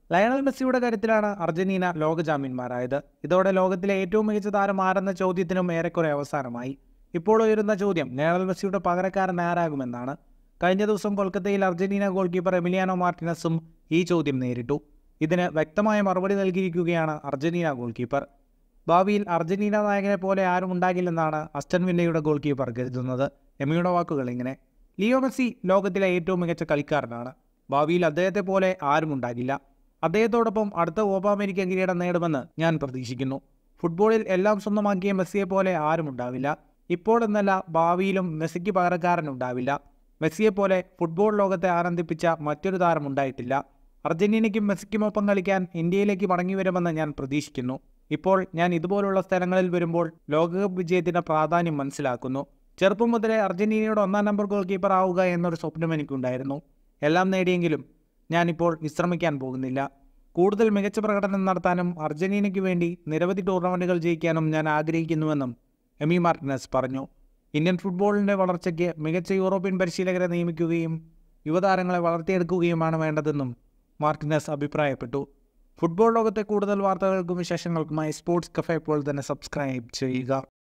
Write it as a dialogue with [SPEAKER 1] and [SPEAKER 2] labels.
[SPEAKER 1] Lionel മെസ്സിയുടെ കാര്യത്തിലാണ് Argentina ലോക ചാമ്പ്യന്മാരായത് ഇതോടെ ലോകത്തിലെ ഏറ്റവും മികച്ച താരം ആരെന്ന ചോദ്യത്തിനും ഏറെക്കുറെ അവസാനമായി ഇപ്പോൾ ഉയരുന്ന ചോദ്യം ലയണൽ മെസ്സിയുടെ പകരക്കാരൻ ആരാകുമെന്നാണ് കഴിഞ്ഞ ദിവസം കൊൽക്കത്തയിൽ അർജന്റീന ഗോൾ കീപ്പർ എമിലിയാനോ മാർട്ടിനസും ഈ ചോദ്യം നേരിട്ടു ഇതിന് വ്യക്തമായ മറുപടി നൽകിയിരിക്കുകയാണ് അർജന്റീന ഗോൾ കീപ്പർ ഭാവിയിൽ അർജന്റീന നായകനെ പോലെ ആരും ഉണ്ടാകില്ലെന്നാണ് അസ്റ്റൻ വില്ലയുടെ ഗോൾ കീപ്പർ കരുതുന്നത് എമിയുടെ വാക്കുകൾ ഇങ്ങനെ ലിയോ മെസ്സി ലോകത്തിലെ ഏറ്റവും മികച്ച കളിക്കാരനാണ് ഭാവിയിൽ അദ്ദേഹത്തെ പോലെ ആരും ഉണ്ടാകില്ല അദ്ദേഹത്തോടൊപ്പം അടുത്ത കോപ്പ അമേരിക്ക കിരീടം നേടുമെന്ന് ഞാൻ പ്രതീക്ഷിക്കുന്നു ഫുട്ബോളിൽ എല്ലാം സ്വന്തമാക്കിയ മെസ്സിയെ പോലെ ആരും ഉണ്ടാവില്ല ഇപ്പോൾ എന്നല്ല ഭാവിയിലും മെസ്സിക്ക് പകരക്കാരൻ ഉണ്ടാവില്ല മെസ്സിയെപ്പോലെ ഫുട്ബോൾ ലോകത്തെ ആനന്ദിപ്പിച്ച മറ്റൊരു താരം ഉണ്ടായിട്ടില്ല അർജന്റീനയ്ക്കും മെസ്സിക്കുമൊപ്പം കളിക്കാൻ ഇന്ത്യയിലേക്ക് മടങ്ങി വരുമെന്ന് ഞാൻ പ്രതീക്ഷിക്കുന്നു ഇപ്പോൾ ഞാൻ ഇതുപോലുള്ള സ്ഥലങ്ങളിൽ വരുമ്പോൾ ലോകകപ്പ് വിജയത്തിന്റെ പ്രാധാന്യം മനസ്സിലാക്കുന്നു ചെറുപ്പം മുതലേ അർജന്റീനയുടെ ഒന്നാം നമ്പർ ഗോൾ കീപ്പർ ആവുക എന്നൊരു സ്വപ്നം എനിക്കുണ്ടായിരുന്നു എല്ലാം നേടിയെങ്കിലും ഞാനിപ്പോൾ വിശ്രമിക്കാൻ പോകുന്നില്ല കൂടുതൽ മികച്ച പ്രകടനം നടത്താനും അർജന്റീനയ്ക്ക് വേണ്ടി നിരവധി ടൂർണമെൻറ്റുകൾ ജയിക്കാനും ഞാൻ ആഗ്രഹിക്കുന്നുവെന്നും എമി മാർട്ടിനസ് പറഞ്ഞു ഇന്ത്യൻ ഫുട്ബോളിൻ്റെ വളർച്ചയ്ക്ക് മികച്ച യൂറോപ്യൻ പരിശീലകരെ നിയമിക്കുകയും യുവതാരങ്ങളെ വളർത്തിയെടുക്കുകയുമാണ് വേണ്ടതെന്നും മാർട്ടിനസ് അഭിപ്രായപ്പെട്ടു ഫുട്ബോൾ ലോകത്തെ കൂടുതൽ വാർത്തകൾക്കും വിശേഷങ്ങൾക്കുമായി സ്പോർട്സ് കഫേ ഇപ്പോൾ തന്നെ സബ്സ്ക്രൈബ് ചെയ്യുക